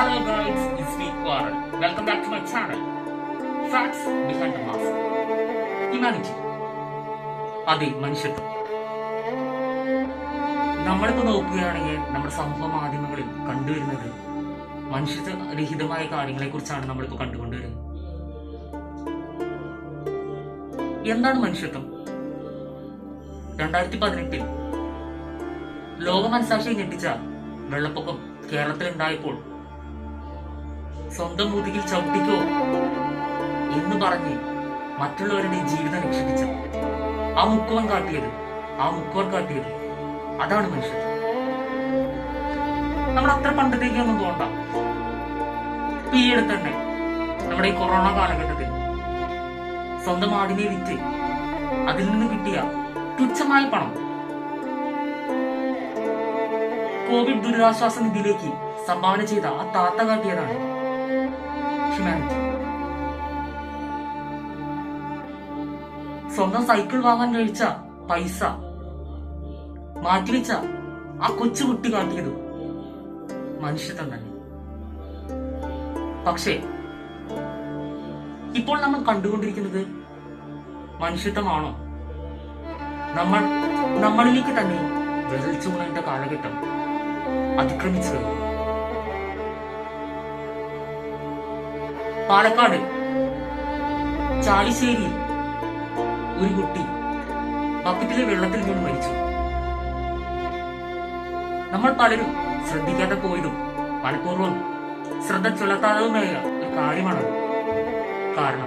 Hello guys, it's me Quarrel. Welcome back to my channel. Facts behind the mask. Humanity. അതെ മനുഷ്യത്വം നമ്മളിപ്പോ നോക്കുകയാണെങ്കിൽ നമ്മുടെ സമൂഹ മാധ്യമങ്ങളിൽ കണ്ടുവരുന്നത് മനുഷ്യരഹിതമായ കാര്യങ്ങളെ കുറിച്ചാണ് നമ്മളിപ്പോ കണ്ടുകൊണ്ടുവരുന്നത് എന്താണ് മനുഷ്യത്വം രണ്ടായിരത്തി പതിനെട്ടിൽ ലോക മനസാക്ഷിയെ ഞെട്ടിച്ച വെള്ളപ്പൊക്കം കേരളത്തിൽ ഉണ്ടായപ്പോൾ സ്വന്തം മുതുകിൽ ചവിട്ടിക്കോ എന്ന് പറഞ്ഞ് മറ്റുള്ളവരുടെ ജീവിതം രക്ഷിപ്പിച്ച ആ മുക്കുവൻ കാട്ടിയത് ആ മുക്കുവൻ കാട്ടിയത് അതാണ് മനുഷ്യത്വം നമ്മൾ അത്ര പണ്ടത്തേക്കൊന്നും പോകണ്ട ഇപ്പൊ ഈ അടുത്ത് തന്നെ നമ്മുടെ ഈ കൊറോണ കാലഘട്ടത്തിൽ സ്വന്തം ആടിനെ വിറ്റ് അതിൽ നിന്ന് കിട്ടിയ തുച്ഛമായ പണം കോവിഡ് ദുരിതാശ്വാസ നിധിയിലേക്ക് സംഭാവന ചെയ്ത ആ താത്ത കാട്ടിയതാണ് ഹ്യൂമാനിറ്റി സ്വന്തം സൈക്കിൾ വാങ്ങാൻ കഴിച്ച പൈസ മാറ്റിവെച്ച ആ കൊച്ചു കുട്ടി കാട്ടിയത് മനുഷ്യത്വം തന്നെ പക്ഷേ ഇപ്പോൾ നമ്മൾ കണ്ടുകൊണ്ടിരിക്കുന്നത് മനുഷ്യത്വമാണോ നമ്മൾ നമ്മളിലേക്ക് തന്നെ വിരൽ ചൂണേണ്ട കാലഘട്ടം അതിക്രമിച്ചു കഴിഞ്ഞു പാലക്കാട് ചാലിശ്ശേരിയിൽ ഒരു കുട്ടി ബക്കറ്റിലെ വെള്ളത്തിൽ വീണ് മരിച്ചു നമ്മൾ പലരും ശ്രദ്ധിക്കാതെ പോയതും മനഃപൂർവ്വം ശ്രദ്ധ ചെലുത്താത്തതുമായ ഒരു കാര്യമാണ് കാരണം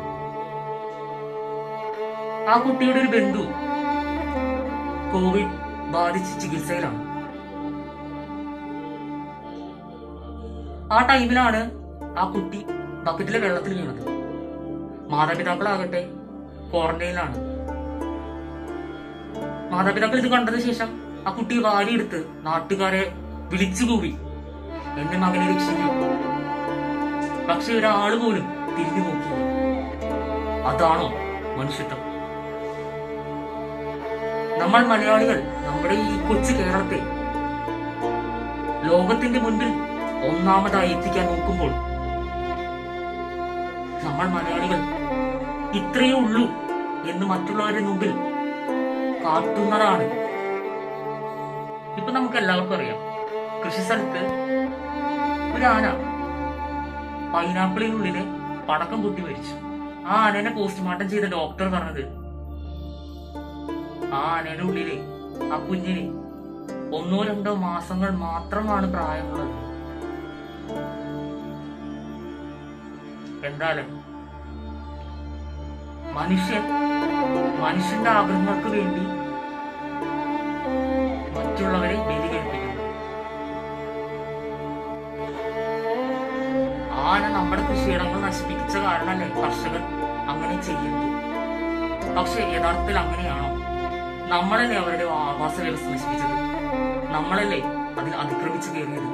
ആ കുട്ടിയുടെ ഒരു ബന്ധു കോവിഡ് ബാധിച്ച് ചികിത്സയിലാണ് ആ ടൈമിലാണ് ആ കുട്ടി ബക്കറ്റിലെ വെള്ളത്തിൽ വീണത് മാതാപിതാക്കളാകട്ടെ ക്വാറന്റൈനിലാണ് മാതാപിതാക്കൾ ഇത് കണ്ടതിന് ശേഷം ആ കുട്ടി വാരിയെടുത്ത് നാട്ടുകാരെ വിളിച്ചു കൂവി എന്റെ മകനെ രക്ഷിക്കും പക്ഷെ ഒരാൾ പോലും തിരിഞ്ഞു നോക്കിയില്ല അതാണോ മനുഷ്യത്വം നമ്മൾ മലയാളികൾ നമ്മുടെ ഈ കൊച്ചു കേരളത്തെ ലോകത്തിന്റെ മുൻപിൽ ഒന്നാമതായി എത്തിക്കാൻ നോക്കുമ്പോൾ നമ്മൾ മലയാളികൾ ഇത്രയേ ഉള്ളൂ എന്ന് മറ്റുള്ളവരുടെ മുമ്പിൽ കാട്ടുന്നതാണ് ഇപ്പൊ നമുക്ക് എല്ലാവർക്കും അറിയാം കൃഷി സ്ഥലത്ത് ഒരു ആന പൈനാപ്പിളിനുള്ളില് പടക്കം പൊട്ടി മരിച്ചു ആ ആനനെ പോസ്റ്റ്മോർട്ടം ചെയ്ത ഡോക്ടർ പറഞ്ഞത് ആ ആനയുടെ ഉള്ളില് ആ കുഞ്ഞിന് ഒന്നോ രണ്ടോ മാസങ്ങൾ മാത്രമാണ് പ്രായമുള്ളത് എന്തായാലും മനുഷ്യൻ മനുഷ്യന്റെ ആഗ്രഹങ്ങൾക്ക് വേണ്ടി മറ്റുള്ളവരെ ബലി കഴിപ്പിക്കുന്നു ആന നമ്മുടെ കൃഷിയിടങ്ങൾ നശിപ്പിച്ച കാരണമല്ലേ കർഷകർ അങ്ങനെ ചെയ്യുന്നത് പക്ഷെ യഥാർത്ഥത്തിൽ അങ്ങനെയാണോ നമ്മളല്ലേ അവരുടെ ആവാസ വ്യവസ്ഥ നശിപ്പിച്ചത് നമ്മളല്ലേ അതിൽ അതിക്രമിച്ചു കയറിയത്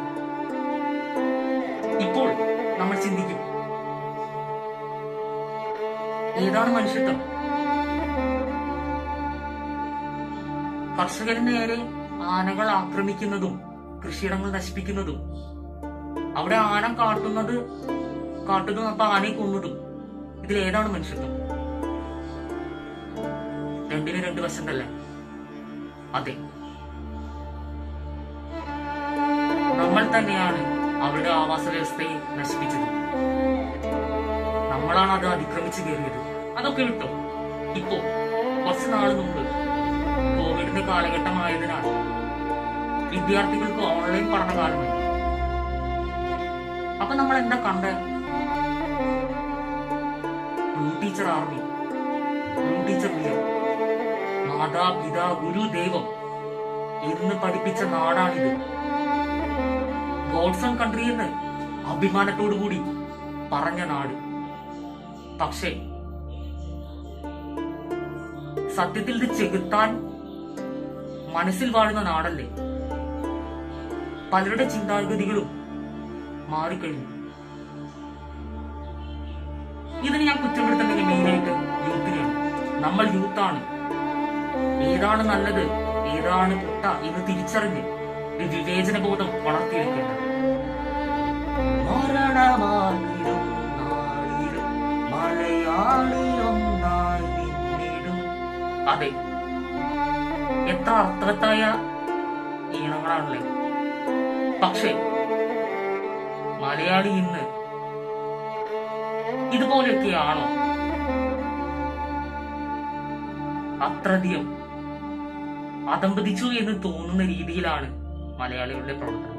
ഇപ്പോൾ നമ്മൾ ചിന്തിക്കും ഏതാണ് മനുഷ്യത്വം കർഷകന് നേരെ ആനകൾ ആക്രമിക്കുന്നതും കൃഷിയിടങ്ങൾ നശിപ്പിക്കുന്നതും അവിടെ ആന കാട്ടുന്നത് കാട്ടുന്നതും അപ്പൊ ആനയെ കൊന്നതും ഇതിൽ ഏതാണ് മനുഷ്യത്വം രണ്ടിന് രണ്ട് വശം തന്നെ അതെ നമ്മൾ തന്നെയാണ് അവരുടെ ആവാസ വ്യവസ്ഥയെ നശിപ്പിച്ചത് നമ്മളാണ് അത് അതിക്രമിച്ചു കയറിയത് അതൊക്കെ വിട്ടോ ഇപ്പോ കുറച്ച് നാൾ മുമ്പ് കോവിഡിന്റെ കാലഘട്ടമായതിനാൽ വിദ്യാർത്ഥികൾക്ക് ഓൺലൈൻ പഠനകാലമായി അപ്പൊ നമ്മൾ എന്താ കണ്ട blue teacher army blue teacher വിയർ മാതാ പിതാ ഗുരു ദൈവം എന്ന് പഠിപ്പിച്ച നാടാണിത് ഗോഡ്സ് ഓൺ കൺട്രി എന്ന് അഭിമാനത്തോടു കൂടി പറഞ്ഞ നാട് പക്ഷേ സത്യത്തിൽ ഇത് ചെകുത്താൻ മനസ്സിൽ വാഴുന്ന നാടല്ലേ പലരുടെ ചിന്താഗതികളും മാറിക്കഴിഞ്ഞു ഇതിന് ഞാൻ കുറ്റപ്പെടുത്തുന്നത് മെയിനായിട്ട് യൂത്തിനെയാണ് നമ്മൾ യൂത്താണ് ഏതാണ് നല്ലത് ഏതാണ് പൊട്ട എന്ന് തിരിച്ചറിഞ്ഞ് ഒരു വിവേചന ബോധം വളർത്തിയെടുക്കേണ്ടത് അതെ എത്ര അർത്ഥവത്തായ ഈണങ്ങളാണല്ലേ പക്ഷേ മലയാളി ഇന്ന് ഇതുപോലെയൊക്കെയാണോ അത്രയധികം അതമ്പതിച്ചു എന്ന് തോന്നുന്ന രീതിയിലാണ് മലയാളികളുടെ പ്രവർത്തനം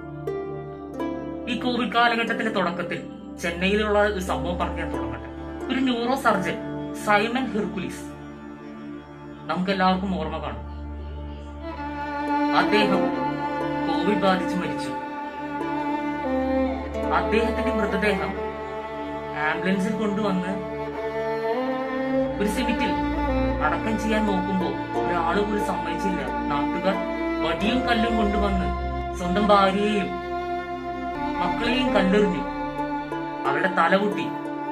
ഈ കോവിഡ് കാലഘട്ടത്തിന്റെ തുടക്കത്തിൽ ചെന്നൈയിലുള്ള ഒരു സംഭവം പറഞ്ഞാൽ തുടങ്ങട്ടെ ഒരു ന്യൂറോ സർജൻ സൈമൺ ഹെർക്കുലിസ് നമുക്ക് എല്ലാവർക്കും ഓർമ്മ കാണും അദ്ദേഹം കോവിഡ് ബാധിച്ച് മരിച്ചു അദ്ദേഹത്തിന്റെ മൃതദേഹം ആംബുലൻസിൽ കൊണ്ടുവന്ന് ഒരു സിമിറ്റിൽ അടക്കം ചെയ്യാൻ നോക്കുമ്പോൾ ഒരാള് പോലും സമ്മതിച്ചില്ല നാട്ടുകാർ വടിയും കല്ലും കൊണ്ടുവന്ന് സ്വന്തം ഭാര്യയെയും മക്കളെയും കല്ലെറിഞ്ഞു അവരുടെ തലകുട്ടി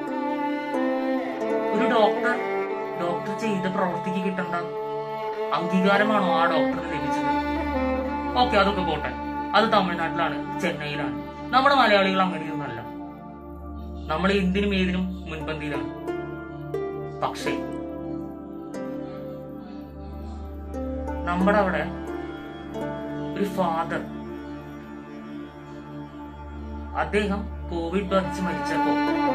ഒരു ഡോക്ടർ ഡോക്ടർ ചെയ്ത പ്രവർത്തിക്ക് കിട്ടേണ്ട അംഗീകാരമാണോ ആ ഡോക്ടറിന് ലഭിച്ചത് ഓക്കെ അതൊക്കെ പോട്ടെ അത് തമിഴ്നാട്ടിലാണ് ചെന്നൈയിലാണ് നമ്മുടെ മലയാളികൾ അങ്ങനെയൊന്നല്ല നമ്മൾ എന്തിനും ഏതിനും മുൻപന്തിയിലാണ് പക്ഷേ നമ്മുടെ അവിടെ ഒരു ഫാദർ അദ്ദേഹം കോവിഡ് ബാധിച്ച് മരിച്ചപ്പോ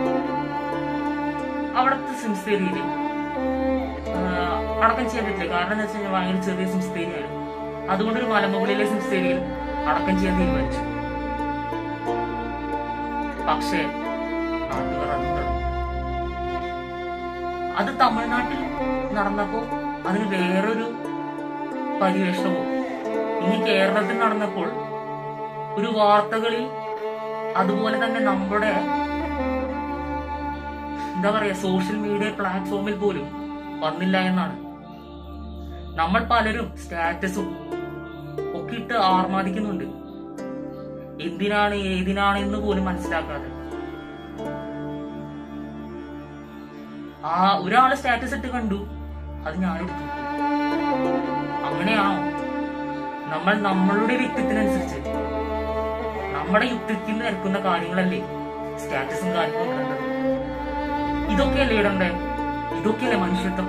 അവിടുത്തെ സിംസ്തേരിയില് അടക്കം ചെയ്യാൻ പറ്റില്ല കാരണം എന്താ വെച്ച് കഴിഞ്ഞാൽ ഭയങ്കര ചെറിയ സിംസ്തേരിയാണ് അതുകൊണ്ട് ഒരു മലമുകളിലെ സിംസ്തേരിയിൽ അടക്കം ചെയ്യാൻ തീരുമാനിച്ചു പക്ഷേ നാട്ടുകാർ അത് തടഞ്ഞു. അത് തമിഴ്നാട്ടിൽ നടന്നപ്പോ അതിന് വേറൊരു പരിവേഷണവും ഇനി കേരളത്തിൽ നടന്നപ്പോൾ ഒരു വാർത്തകളിൽ അതുപോലെ തന്നെ നമ്മുടെ എന്താ പറയാ സോഷ്യൽ മീഡിയ പ്ലാറ്റ്ഫോമിൽ പോലും വന്നില്ല എന്നാണ് നമ്മൾ പലരും സ്റ്റാറ്റസും ഒക്കെ ഇട്ട് ആർമാദിക്കുന്നുണ്ട് എന്തിനാണ് ഏതിനാണ് എന്ന് പോലും മനസ്സിലാക്കാതെ ആ ഒരാള് സ്റ്റാറ്റസ് ഇട്ട് കണ്ടു അത് ഞാൻ എടുത്തു അങ്ങനെയാണോ നമ്മൾ നമ്മളുടെ വ്യക്തിത്വത്തിനനുസരിച്ച് നമ്മുടെ യുക്തിക്ക് നിൽക്കുന്ന കാര്യങ്ങളല്ലേ സ്റ്റാറ്റസും കാര്യങ്ങളും ഇടേണ്ടത് ഇതൊക്കെയല്ലേ ഇടണ്ടേ ഇതൊക്കെയല്ലേ മനുഷ്യത്വം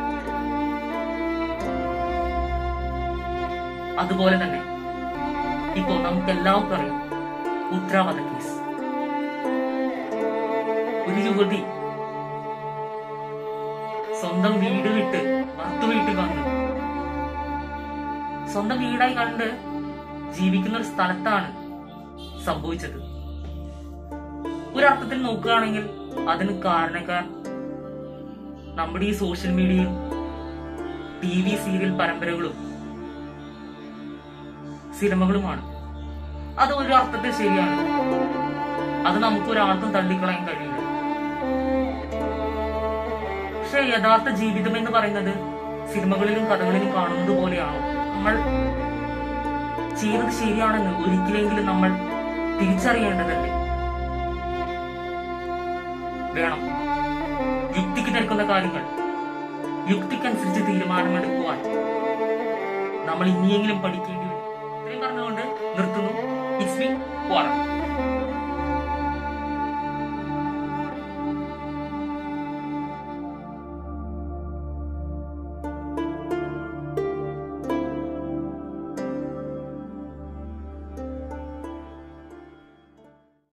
അതുപോലെ തന്നെ ഇപ്പോ നമുക്ക് എല്ലാവർക്കും അറിയാം ഉത്തരാവധ കേസ് ഒരു യുവതി സ്വന്തം വീട് വിട്ട് ഭർത്തു വീട്ടിൽ വന്ന് സ്വന്തം വീടായി കണ്ട് ജീവിക്കുന്ന ഒരു സ്ഥലത്താണ് സംഭവിച്ചത് ഒരർത്ഥത്തിൽ നോക്കുകയാണെങ്കിൽ അതിന് കാരണക്കാർ നമ്മുടെ ഈ സോഷ്യൽ മീഡിയയും ടി വി സീരിയൽ പരമ്പരകളും സിനിമകളുമാണ് അത് ഒരു അർത്ഥത്തിൽ ശരിയാണ് അത് നമുക്ക് ഒരാൾക്കും തള്ളിക്കളയാൻ കഴിയില്ല പക്ഷെ യഥാർത്ഥ ജീവിതം എന്ന് പറയുന്നത് സിനിമകളിലും കഥകളിലും കാണുന്നത് പോലെയാണോ നമ്മൾ ചെയ്യുന്നത് ശരിയാണെന്ന് ഒരിക്കലെങ്കിലും നമ്മൾ തിരിച്ചറിയേണ്ടതല്ലേ വേണം യുക്തിക്ക് നിൽക്കുന്ന കാര്യങ്ങൾ യുക്തിക്കനുസരിച്ച് തീരുമാനമെടുക്കുവാൻ നമ്മൾ ഇനിയെങ്കിലും പഠിക്കേണ്ടി വരും ഇത്രയും പറഞ്ഞുകൊണ്ട് നിർത്തുന്നു ഇറ്റ്സ് മീ വാറ